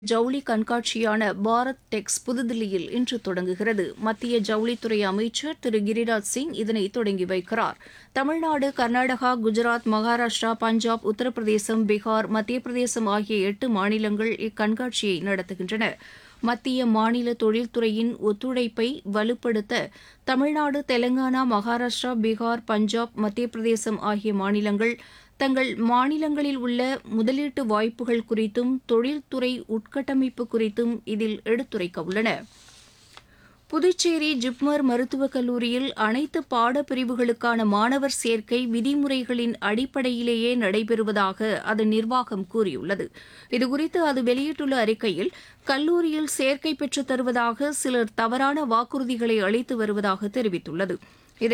ஜவுளி கண்காட்சியான பாரத் டெக்ஸ் புதுதில்லியில் இன்று தொடங்குகிறது மத்திய ஜவுளித்துறை அமைச்சர் திரு கிரிராஜ் சிங் இதனை தொடங்கி வைக்கிறார் தமிழ்நாடு கர்நாடகா குஜராத் மகாராஷ்டிரா பஞ்சாப் உத்தரப்பிரதேசம் பீகார் மத்திய பிரதேசம் ஆகிய எட்டு மாநிலங்கள் இக்கண்காட்சியை நடத்துகின்றன மத்திய மாநில தொழில்துறையின் ஒத்துழைப்பை வலுப்படுத்த தமிழ்நாடு தெலங்கானா மகாராஷ்டிரா பீகார் பஞ்சாப் மத்திய பிரதேசம் ஆகிய மாநிலங்கள் தங்கள் மாநிலங்களில் உள்ள முதலீட்டு வாய்ப்புகள் குறித்தும் தொழில்துறை உட்கட்டமைப்பு குறித்தும் இதில் எடுத்துரைக்க உள்ளன புதுச்சேரி ஜிப்மர் மருத்துவக் கல்லூரியில் அனைத்து பாடப்பிரிவுகளுக்கான மாணவர் சேர்க்கை விதிமுறைகளின் அடிப்படையிலேயே நடைபெறுவதாக அதன் நிர்வாகம் கூறியுள்ளது இதுகுறித்து அது வெளியிட்டுள்ள அறிக்கையில் கல்லூரியில் சேர்க்கை பெற்றுத் தருவதாக சிலர் தவறான வாக்குறுதிகளை அளித்து வருவதாக தெரிவித்துள்ளது